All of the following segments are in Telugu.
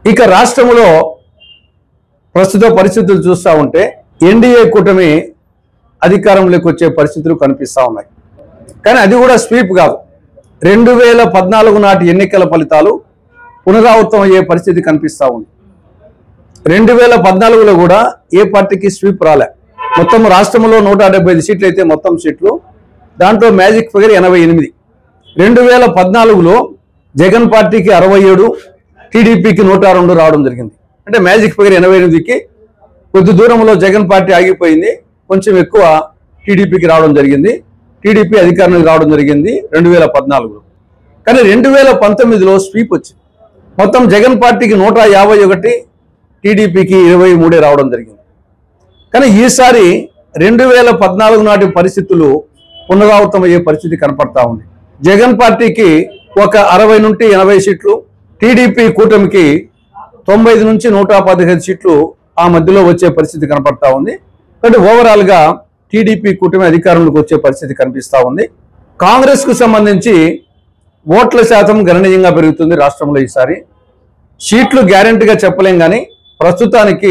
ఇక రాష్ట్రంలో ప్రస్తుత పరిస్థితులు చూస్తూ ఉంటే ఎన్డీఏ కూటమి అధికారంలోకి వచ్చే పరిస్థితులు కనిపిస్తూ ఉన్నాయి కానీ అది కూడా స్వీప్ కాదు రెండు వేల పద్నాలుగు నాటి ఎన్నికల ఫలితాలు పునరావృతం అయ్యే పరిస్థితి కనిపిస్తూ ఉంది రెండు వేల పద్నాలుగులో కూడా ఏ పార్టీకి స్వీప్ రాలే మొత్తం రాష్ట్రంలో నూట డెబ్బై ఐదు సీట్లు అయితే మొత్తం సీట్లు దాంట్లో మ్యాజిక్ ఫిగర్ ఎనభై ఎనిమిది రెండు వేల పద్నాలుగులో జగన్ పార్టీకి అరవై ఏడు టీడీపీకి నూట రెండు రావడం జరిగింది అంటే మ్యాజిక్ ఫిగర్ ఎనభై ఎనిమిదికి కొద్ది దూరంలో జగన్ పార్టీ ఆగిపోయింది కొంచెం ఎక్కువ టీడీపీకి రావడం జరిగింది టీడీపీ అధికారంలోకి రావడం జరిగింది రెండు వేల పద్నాలుగులో కానీ రెండు వేల పంతొమ్మిదిలో స్వీప్ వచ్చింది మొత్తం జగన్ పార్టీకి నూట యాభై ఒకటి టీడీపీకి ఇరవై మూడే రావడం జరిగింది కానీ ఈసారి రెండు వేల పద్నాలుగు నాటి పరిస్థితులు పునరావృతం అయ్యే పరిస్థితి కనపడతా ఉంది జగన్ పార్టీకి ఒక అరవై నుండి ఎనభై సీట్లు టీడీపీ కూటమికి తొంభై ఐదు నుంచి నూట పదిహేను సీట్లు ఆ మధ్యలో వచ్చే పరిస్థితి కనపడతా ఉంది కాబట్టి ఓవరాల్ గా టీడీపీ కూటమి అధికారంలోకి వచ్చే పరిస్థితి కనిపిస్తా ఉంది కాంగ్రెస్ కు సంబంధించి ఓట్ల శాతం గణనీయంగా పెరుగుతుంది రాష్ట్రంలో ఈసారి సీట్లు గ్యారెంటీగా చెప్పలేం కానీ ప్రస్తుతానికి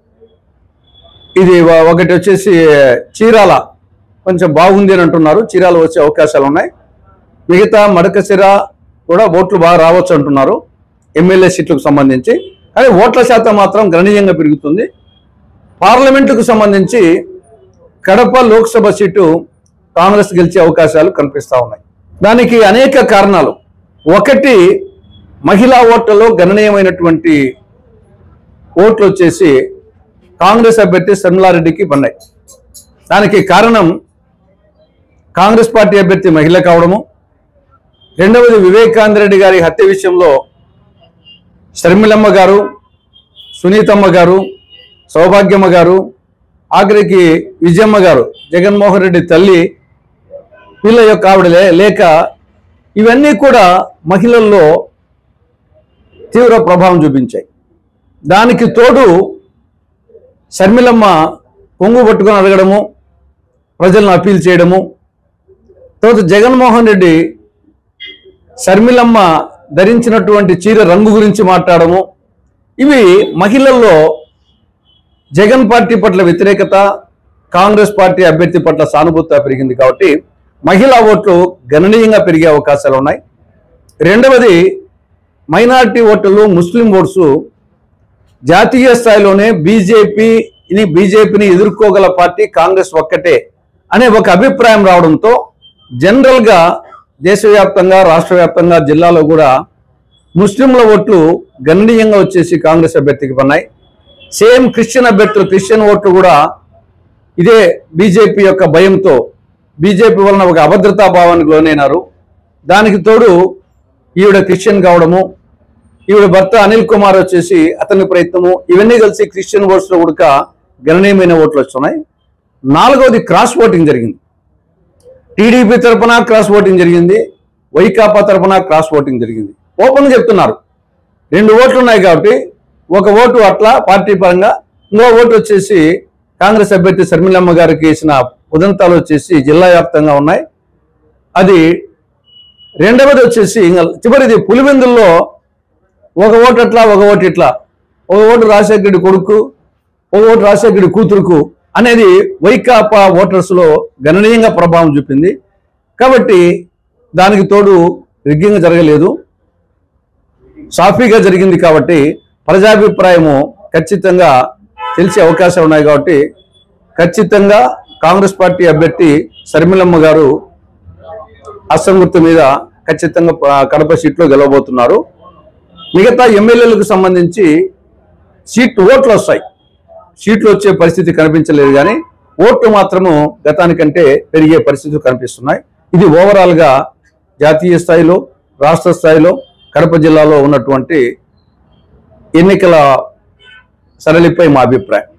ఇది వ- ఒకటి వచ్చేసి చీరాల కొంచెం బాగుంది అని అంటున్నారు చీరాల వచ్చే అవకాశాలు ఉన్నాయి మిగతా మడకసిర కూడా ఓట్లు బాగా రావచ్చు అంటున్నారు ఎమ్మెల్యే సీట్లకు సంబంధించి కానీ ఓట్ల శాతం మాత్రం గణనీయంగా పెరుగుతుంది పార్లమెంటుకు సంబంధించి కడప లోక్సభ సీటు కాంగ్రెస్ గెలిచే అవకాశాలు కనిపిస్తా ఉన్నాయి దానికి అనేక కారణాలు ఒకటి మహిళా ఓట్లలో గణనీయమైనటువంటి ఓట్లు వచ్చేసి కాంగ్రెస్ అభ్యర్థి శర్మిలారెడ్డికి పన్నాయి దానికి కారణం కాంగ్రెస్ పార్టీ అభ్యర్థి మహిళ కావడము రెండవది వివేకానంద రెడ్డి గారి హత్య విషయంలో షర్మిలమ్మ గారు సునీతమ్మ గారు సౌభాగ్యమ్మ గారు ఆఖరికి విజయమ్మ గారు జగన్మోహన్ రెడ్డి తల్లి వీళ్ళ యొక్క ఆవిడ లే- లేక ఇవన్నీ కూడా మహిళల్లో తీవ్ర ప్రభావం చూపించాయి దానికి తోడు షర్మిలమ్మ కొంగు పట్టుకొని అడగడము ప్రజలను అప్పీల్ చేయడము తర్వాత జగన్మోహన్ రెడ్డి షర్మిలమ్మ ధరించినటువంటి చీర రంగు గురించి మాట్లాడము ఇవి మహిళల్లో జగన్ పార్టీ పట్ల వ్యతిరేకత కాంగ్రెస్ పార్టీ అభ్యర్థి పట్ల సానుభూత పెరిగింది కాబట్టి మహిళా ఓట్లు గణనీయంగా పెరిగే అవకాశాలు ఉన్నాయి రెండవది మైనారిటీ ఓట్లు ముస్లిం ఓట్స్ జాతీయ స్థాయిలోనే బీజేపీని బీజేపీని ఎదుర్కోగల పార్టీ కాంగ్రెస్ ఒక్కటే అనే ఒక అభిప్రాయం రావడంతో జనరల్గా దేశవ్యాప్తంగా రాష్ట్ర వ్యాప్తంగా జిల్లాలో కూడా ముస్లింల ఓట్లు గణనీయంగా వచ్చేసి కాంగ్రెస్ అభ్యర్థికి పన్నాయి సేమ్ క్రిస్టియన్ అభ్యర్థులు క్రిస్టియన్ ఓట్లు కూడా ఇదే బీజేపీ యొక్క భయంతో బీజేపీ వలన ఒక అభద్రతా భావానికి లోనైనారు దానికి తోడు ఈవిడ క్రిస్టియన్ కావడము ఈవిడ భర్త అనిల్ కుమార్ వచ్చేసి అతని ప్రయత్నము ఇవన్నీ కలిసి క్రిస్టియన్ ఓట్స్ లో కూడా గణనీయమైన ఓట్లు వస్తున్నాయి నాలుగవది క్రాస్ ఓటింగ్ జరిగింది టీడీపీ తరపున క్రాస్ ఓటింగ్ జరిగింది వైకాపా తరపున క్రాస్ ఓటింగ్ జరిగింది ఓపెన్ చెప్తున్నారు రెండు ఓట్లు ఉన్నాయి కాబట్టి ఒక ఓటు అట్లా పార్టీ పరంగా ఇంకో ఓటు వచ్చేసి కాంగ్రెస్ అభ్యర్థి శర్మిలమ్మ గారికి వేసిన ఉదంతాలు వచ్చేసి జిల్లా వ్యాప్తంగా ఉన్నాయి అది రెండవది వచ్చేసి ఇంకా చివరిది పులివెందుల్లో ఒక ఓటు అట్లా ఒక ఓటు ఇట్లా ఒక ఓటు రాజశేఖరుడి కొడుకు ఒక ఓటు రాజశేఖరుడి కూతురుకు అనేది వైకాపా ఓటర్స్ లో గణనీయంగా ప్రభావం చూపింది కాబట్టి దానికి తోడు రిగ్గింగ్ జరగలేదు సాఫీగా జరిగింది కాబట్టి ప్రజాభిప్రాయము ఖచ్చితంగా తెలిసే అవకాశాలు ఉన్నాయి కాబట్టి ఖచ్చితంగా కాంగ్రెస్ పార్టీ అభ్యర్థి శర్మిలమ్మ గారు అస్సం గుర్తు మీద ఖచ్చితంగా ప- కడప సీట్లో గెలవబోతున్నారు మిగతా ఎమ్మెల్యేలకు సంబంధించి సీట్ ఓట్లు వస్తాయి సీట్లు వచ్చే పరిస్థితి కనిపించలేదు కానీ ఓట్లు మాత్రము గతానికంటే పెరిగే పరిస్థితులు కనిపిస్తున్నాయి ఇది ఓవరాల్ గా జాతీయ స్థాయిలో రాష్ట్ర స్థాయిలో కడప జిల్లాలో ఉన్నటువంటి ఎన్నికల సరళిపై మా అభిప్రాయం